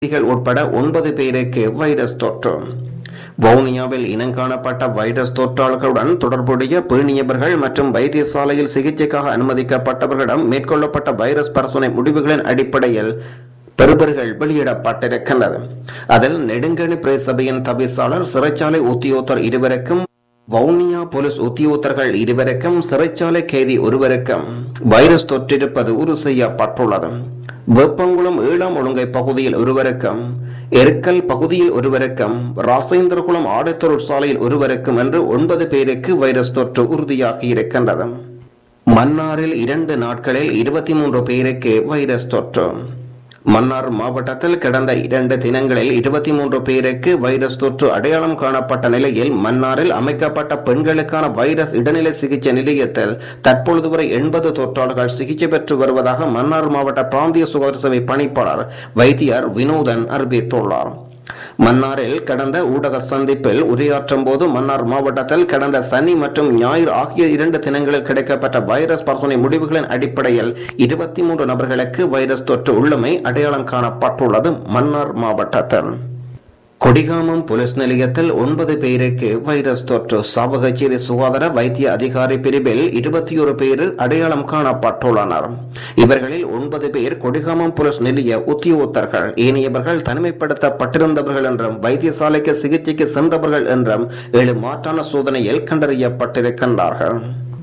கைதிகள் உட்பட ஒன்பது பேருக்கு வைரஸ் தொற்று வவுனியாவில் இனங்காணப்பட்ட வைரஸ் தொற்றாளர்களுடன் தொடர்புடைய பேணியவர்கள் மற்றும் வைத்தியசாலையில் சிகிச்சைக்காக அனுமதிக்கப்பட்டவர்களிடம் மேற்கொள்ளப்பட்ட வைரஸ் பரிசோதனை முடிவுகளின் அடிப்படையில் பெறுபர்கள் வெளியிடப்பட்டிருக்கின்றது அதில் நெடுங்கணி பிரேசபையின் தவிசாளர் சிறைச்சாலை உத்தியோகத்தர் இருவருக்கும் வவுனியா போலீஸ் உத்தியோகத்தர்கள் இருவருக்கும் சிறைச்சாலை கைதி ஒருவருக்கும் வைரஸ் தொற்றிருப்பது உறுதி செய்யப்பட்டுள்ளது வெப்பங்குளம் ஏழாம் ஒழுங்கை பகுதியில் ஒருவருக்கும் எருக்கல் பகுதியில் ஒருவருக்கும் ராசேந்திரகுளம் ஆடை தொழிற்சாலையில் ஒருவருக்கும் என்று ஒன்பது பேருக்கு வைரஸ் தொற்று உறுதியாகி இருக்கின்றது மன்னாரில் இரண்டு நாட்களில் இருபத்தி மூன்று பேருக்கு வைரஸ் தொற்று மன்னார் மாவட்டத்தில் கடந்த இரண்டு தினங்களில் இருபத்தி மூன்று பேருக்கு வைரஸ் தொற்று அடையாளம் காணப்பட்ட நிலையில் மன்னாரில் அமைக்கப்பட்ட பெண்களுக்கான வைரஸ் இடைநிலை சிகிச்சை நிலையத்தில் தற்பொழுது வரை எண்பது தொற்றாளர்கள் சிகிச்சை பெற்று வருவதாக மன்னார் மாவட்ட பிராந்திய சுகாதார சேவை பணிப்பாளர் வைத்தியர் வினோதன் அறிவித்துள்ளார் மன்னாரில் கடந்த ஊடக சந்திப்பில் உரையாற்றும் போது மன்னார் மாவட்டத்தில் கடந்த சனி மற்றும் ஞாயிறு ஆகிய இரண்டு தினங்களில் கிடைக்கப்பட்ட வைரஸ் பரிசோதனை முடிவுகளின் அடிப்படையில் இருபத்தி மூன்று நபர்களுக்கு வைரஸ் தொற்று உள்ளமை அடையாளம் காணப்பட்டுள்ளது மன்னார் மாவட்டத்தில் கொடிகாமம் போலீஸ் நிலையத்தில் ஒன்பது பேருக்கு வைரஸ் தொற்று சாவகச்சேரி சுகாதார வைத்திய அதிகாரி பிரிவில் இருபத்தி ஒரு பேர் அடையாளம் காணப்பட்டுள்ளனர் இவர்களில் ஒன்பது பேர் கொடிகாமம் போலீஸ் நிலைய உத்தியோகத்தர்கள் ஏனையவர்கள் தனிமைப்படுத்தப்பட்டிருந்தவர்கள் என்றும் வைத்தியசாலைக்கு சிகிச்சைக்கு சென்றவர்கள் என்றும் ஏழு மாற்றான சோதனையில் கண்டறியப்பட்டிருக்கின்றார்கள்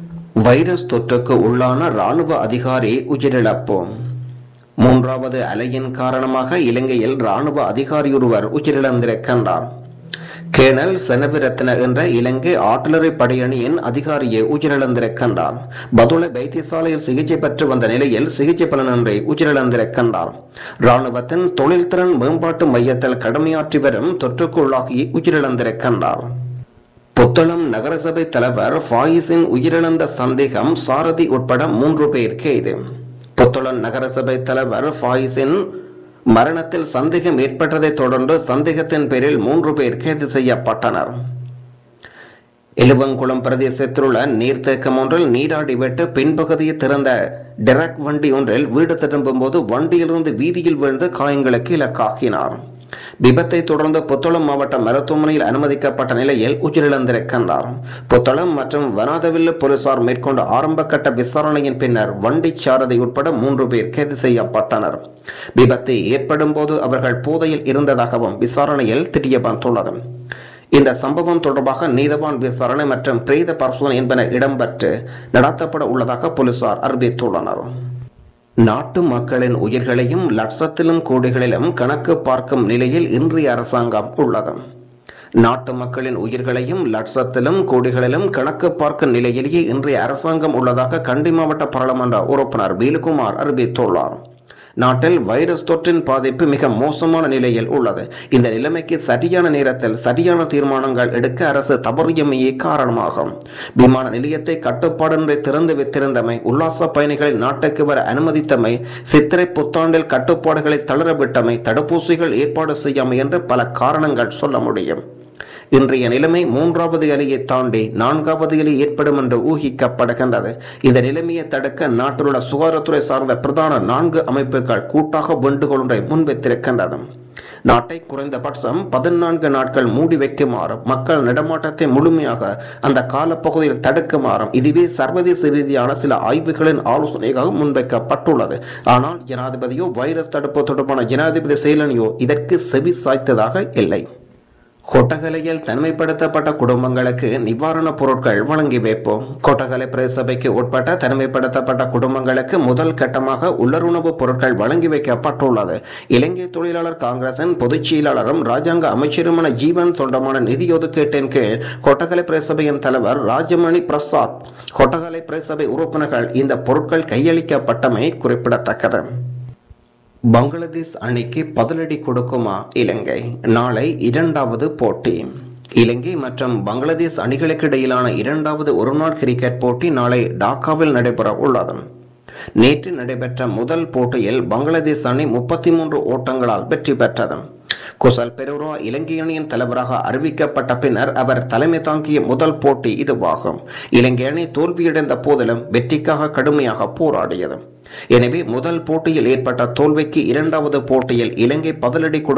வைரஸ் தொற்றுக்கு உள்ளான ராணுவ அதிகாரி உயிரிழப்பு மூன்றாவது அலையின் காரணமாக இலங்கையில் ராணுவ அதிகாரியொருவர் உயிரிழந்திருக்கின்றார் கேணல் செனவிரத்ன என்ற இலங்கை ஆர்டிலரி படையணியின் அதிகாரியை உயிரிழந்திருக்கின்றார் பதுளை வைத்தியசாலையில் சிகிச்சை பெற்று வந்த நிலையில் சிகிச்சை பலனின்றி உயிரிழந்திருக்கின்றார் ராணுவத்தின் தொழில்திறன் மேம்பாட்டு மையத்தில் கடமையாற்றி வரும் தொற்றுக்குள்ளாகி உயிரிழந்திருக்கின்றார் புத்தளம் நகரசபை தலைவர் ஃபாயிஸின் உயிரிழந்த சந்தேகம் சாரதி உட்பட மூன்று பேர் கைது புத்தளம் நகரசபை தலைவர் ஃபாயிஸின் மரணத்தில் சந்தேகம் ஏற்பட்டதைத் தொடர்ந்து சந்தேகத்தின் பேரில் மூன்று பேர் கைது செய்யப்பட்டனர் எலுவங்குளம் பிரதேசத்திலுள்ள நீர்த்தேக்கம் ஒன்றில் நீராடி விட்டு பின்பகுதியில் திறந்த டெரக் வண்டி ஒன்றில் வீடு திரும்பும் போது வண்டியிலிருந்து வீதியில் விழுந்து காயங்களுக்கு இலக்காகினார் விபத்தை தொடர்ந்து புத்தளம் மாவட்ட மருத்துவமனையில் அனுமதிக்கப்பட்ட நிலையில் உயிரிழந்திருக்கின்றார் புத்தளம் மற்றும் வனாதவில்லு போலீசார் மேற்கொண்ட ஆரம்ப கட்ட விசாரணையின் பின்னர் வண்டி சாரதி உட்பட மூன்று பேர் கைது செய்யப்பட்டனர் விபத்து ஏற்படும் போது அவர்கள் போதையில் இருந்ததாகவும் விசாரணையில் தெரிய வந்துள்ளது இந்த சம்பவம் தொடர்பாக நீதவான் விசாரணை மற்றும் பிரேத பரிசோதனை என்பன இடம்பெற்று நடத்தப்பட உள்ளதாக போலீசார் அறிவித்துள்ளனர் நாட்டு மக்களின் உயிர்களையும் லட்சத்திலும் கோடிகளிலும் கணக்கு பார்க்கும் நிலையில் இன்றைய அரசாங்கம் உள்ளது நாட்டு மக்களின் உயிர்களையும் லட்சத்திலும் கோடிகளிலும் கணக்கு பார்க்கும் நிலையிலேயே இன்றைய அரசாங்கம் உள்ளதாக கண்டி மாவட்ட பாராளுமன்ற உறுப்பினர் வேலுகுமார் அறிவித்துள்ளார் நாட்டில் வைரஸ் தொற்றின் பாதிப்பு மிக மோசமான நிலையில் உள்ளது இந்த நிலைமைக்கு சரியான நேரத்தில் சரியான தீர்மானங்கள் எடுக்க அரசு தவறியமையே காரணமாகும் விமான நிலையத்தை கட்டுப்பாடின்றி திறந்து வைத்திருந்தமை உல்லாச பயணிகளை நாட்டுக்கு வர அனுமதித்தமை சித்திரை புத்தாண்டில் கட்டுப்பாடுகளை தளரவிட்டமை தடுப்பூசிகள் ஏற்பாடு செய்யாமை என்று பல காரணங்கள் சொல்ல முடியும் இன்றைய நிலைமை மூன்றாவது அலையை தாண்டி நான்காவது அலை ஏற்படும் என்று ஊகிக்கப்படுகின்றது இந்த நிலைமையை தடுக்க நாட்டில் உள்ள சுகாதாரத்துறை சார்ந்த பிரதான நான்கு அமைப்புகள் கூட்டாக வேண்டுகோள் ஒன்றை முன்வைத்திருக்கின்றது நாட்டை குறைந்தபட்சம் பதினான்கு நாட்கள் மூடி வைக்குமாறும் மக்கள் நடமாட்டத்தை முழுமையாக அந்த காலப்பகுதியில் தடுக்குமாறும் இதுவே சர்வதேச ரீதியான சில ஆய்வுகளின் ஆலோசனையாக முன்வைக்கப்பட்டுள்ளது ஆனால் ஜனாதிபதியோ வைரஸ் தடுப்பு தொடர்பான ஜனாதிபதி செயலணியோ இதற்கு செவி சாய்த்ததாக இல்லை கொட்டகலையில் தனிமைப்படுத்தப்பட்ட குடும்பங்களுக்கு நிவாரணப் பொருட்கள் வழங்கி வைப்போம் கொட்டகலை பிரதேசபைக்கு உட்பட்ட தனிமைப்படுத்தப்பட்ட குடும்பங்களுக்கு முதல் கட்டமாக உள்ளுணவுப் பொருட்கள் வழங்கி வைக்கப்பட்டுள்ளது இலங்கை தொழிலாளர் காங்கிரசின் பொதுச் செயலாளரும் ராஜாங்க அமைச்சருமான ஜீவன் தொண்டமான நிதி ஒதுக்கீட்டின் கீழ் கொட்டகலை பிரதேசபையின் தலைவர் ராஜமணி பிரசாத் கொட்டகலை பிரதேசபை உறுப்பினர்கள் இந்த பொருட்கள் கையளிக்கப்பட்டமை குறிப்பிடத்தக்கது பங்களாதேஷ் அணிக்கு பதிலடி கொடுக்குமா இலங்கை நாளை இரண்டாவது போட்டி இலங்கை மற்றும் பங்களாதேஷ் அணிகளுக்கு இடையிலான இரண்டாவது ஒருநாள் கிரிக்கெட் போட்டி நாளை டாக்காவில் நடைபெற உள்ளது நேற்று நடைபெற்ற முதல் போட்டியில் பங்களாதேஷ் அணி முப்பத்தி மூன்று ஓட்டங்களால் வெற்றி பெற்றது குசல் பெரூரா இலங்கை அணியின் தலைவராக அறிவிக்கப்பட்ட பின்னர் அவர் தலைமை தாங்கிய முதல் போட்டி இதுவாகும் இலங்கை அணி தோல்வியடைந்த போதிலும் வெற்றிக்காக கடுமையாக போராடியது எனவே முதல் போட்டியில் ஏற்பட்ட தோல்விக்கு இரண்டாவது போட்டியில் இலங்கை பதிலடி